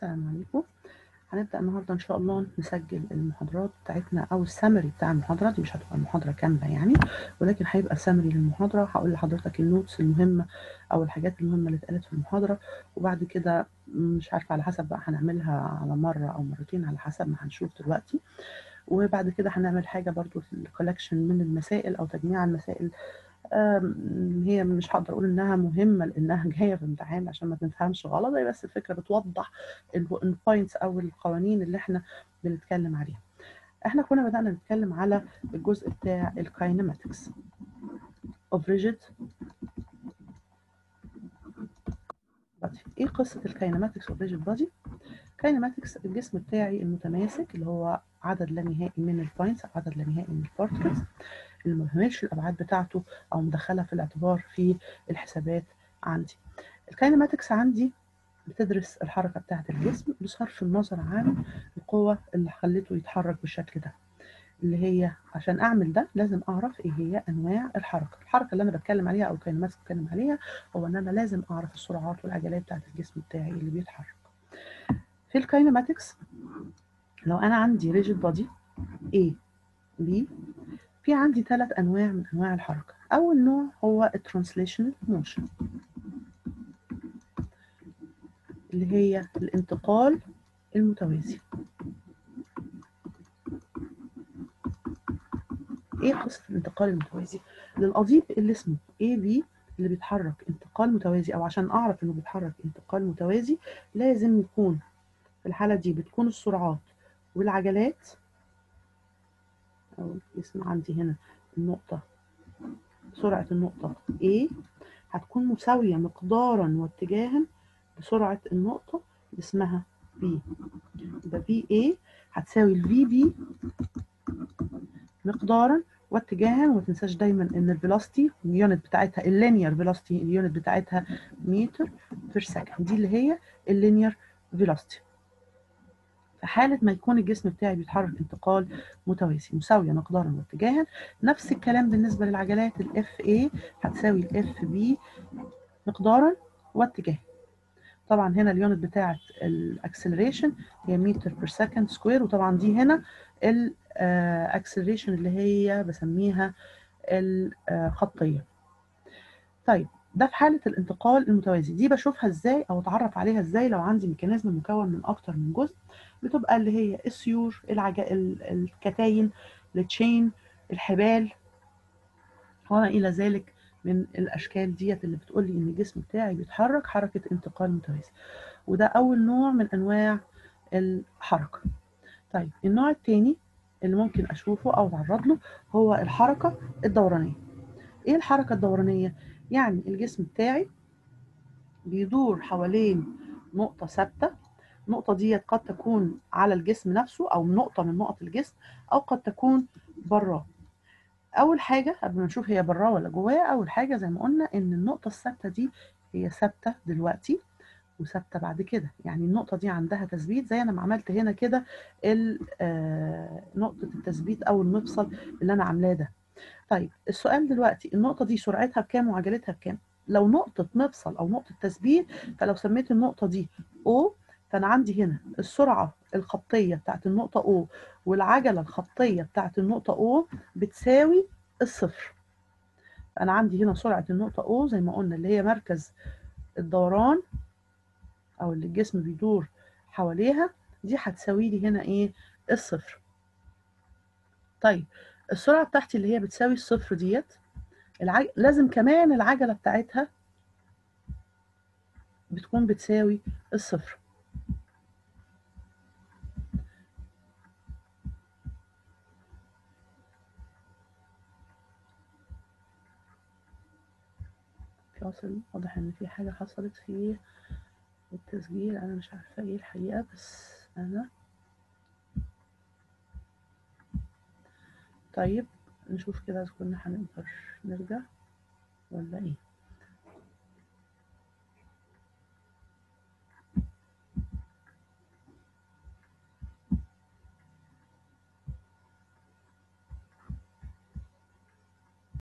السلام عليكم هنبدأ النهاردة إن شاء الله نسجل المحاضرات بتاعتنا أو السمري بتاع المحاضرة دي مش هتبقى المحاضرة كاملة يعني ولكن هيبقى سمري للمحاضرة هقول لحضرتك النوتس المهمة أو الحاجات المهمة اللي اتقالت في المحاضرة وبعد كده مش عارفة على حسب بقى هنعملها على مرة أو مرتين على حسب ما هنشوف دلوقتي وبعد كده هنعمل حاجة برضو الكولكشن من المسائل أو تجميع المسائل هي مش هقدر اقول انها مهمه لانها جايه في امتحان عشان ما تنفهمش غلط هي بس الفكره بتوضح البوينتس او القوانين اللي احنا بنتكلم عليها احنا كنا بدانا نتكلم على الجزء بتاع الكاينماتكس of rigid body ايه قصه الكاينماتكس of rigid body كاينماتكس الجسم بتاعي المتماسك اللي هو عدد لا نهائي من البوينتس عدد لا نهائي من البارتكلز اللي ما بهملش الابعاد بتاعته او مدخلها في الاعتبار في الحسابات عندي الكاينماتكس عندي بتدرس الحركه بتاعه الجسم بصرف النظر عن القوه اللي خلته يتحرك بالشكل ده اللي هي عشان اعمل ده لازم اعرف ايه هي انواع الحركه الحركه اللي انا بتكلم عليها او الكاينماتكس بتكلم عليها هو ان انا لازم اعرف السرعات والعجلات بتاعه الجسم بتاعي اللي بيتحرك في الكاينماتكس لو انا عندي ريجيد بودي A B في عندي ثلاث انواع من انواع الحركه اول نوع هو الترانسليشنال موشن اللي هي الانتقال المتوازي ايه قصه الانتقال المتوازي للقضيب اللي اسمه اي بي اللي بيتحرك انتقال متوازي او عشان اعرف انه بيتحرك انتقال متوازي لازم يكون في الحاله دي بتكون السرعات والعجلات أو اسم عندي هنا النقطة سرعة النقطة A هتكون مساوية مقدارا واتجاها بسرعة النقطة اللي اسمها B يبقى VA هتساوي ال VB مقدارا واتجاها وما تنساش دايما ان الفيلوسيتي اليونت بتاعتها اللينير فيلوسيتي اليونت بتاعتها متر بير سكند دي اللي هي اللينير فيلوسيتي في حالة ما يكون الجسم بتاعي بيتحرك انتقال متوازي مساوية مقدارا واتجاها نفس الكلام بالنسبة للعجلات ال FA هتساوي ال FB مقدارا واتجاها طبعا هنا اليونت بتاعة الاكسلريشن هي متر بير سكند سكوير وطبعا دي هنا الاكسلريشن اللي هي بسميها الخطية طيب ده في حالة الانتقال المتوازي دي بشوفها ازاي او اتعرف عليها ازاي لو عندي ميكانيزم مكون من اكتر من جزء بتبقى اللي هي السيور العجا... الكتاين التشين الحبال وما الى ذلك من الاشكال ديت اللي بتقول لي ان الجسم بتاعي بيتحرك حركه انتقال متوازي وده اول نوع من انواع الحركه طيب النوع الثاني اللي ممكن اشوفه او اتعرض له هو الحركه الدورانيه ايه الحركه الدورانيه يعني الجسم بتاعي بيدور حوالين نقطه ثابته النقطة ديت قد تكون على الجسم نفسه أو نقطة من نقط الجسم أو قد تكون براه. أول حاجة قبل ما نشوف هي براه ولا جواه أول حاجة زي ما قلنا إن النقطة الثابتة دي هي ثابتة دلوقتي وثابتة بعد كده يعني النقطة دي عندها تثبيت زي أنا ما عملت هنا كده نقطة التثبيت أو المفصل اللي أنا عاملاه ده. طيب السؤال دلوقتي النقطة دي سرعتها بكام وعجلتها بكام؟ لو نقطة مفصل أو نقطة تثبيت فلو سميت النقطة دي O فأنا عندي هنا السرعة الخطية بتاعت النقطة O والعجلة الخطية بتاعت النقطة O بتساوي الصفر أنا عندي هنا سرعة النقطة O زي ما قلنا اللي هي مركز الدوران أو اللي الجسم بيدور حواليها دي هتساوي لي هنا إيه الصفر طيب السرعة بتاعتي اللي هي بتساوي الصفر ديت العج... لازم كمان العجلة بتاعتها بتكون بتساوي الصفر فاصل واضح ان في حاجة حصلت في التسجيل انا مش عارفة ايه الحقيقة بس انا طيب نشوف كده اذا كنا هنقدر نرجع ولا ايه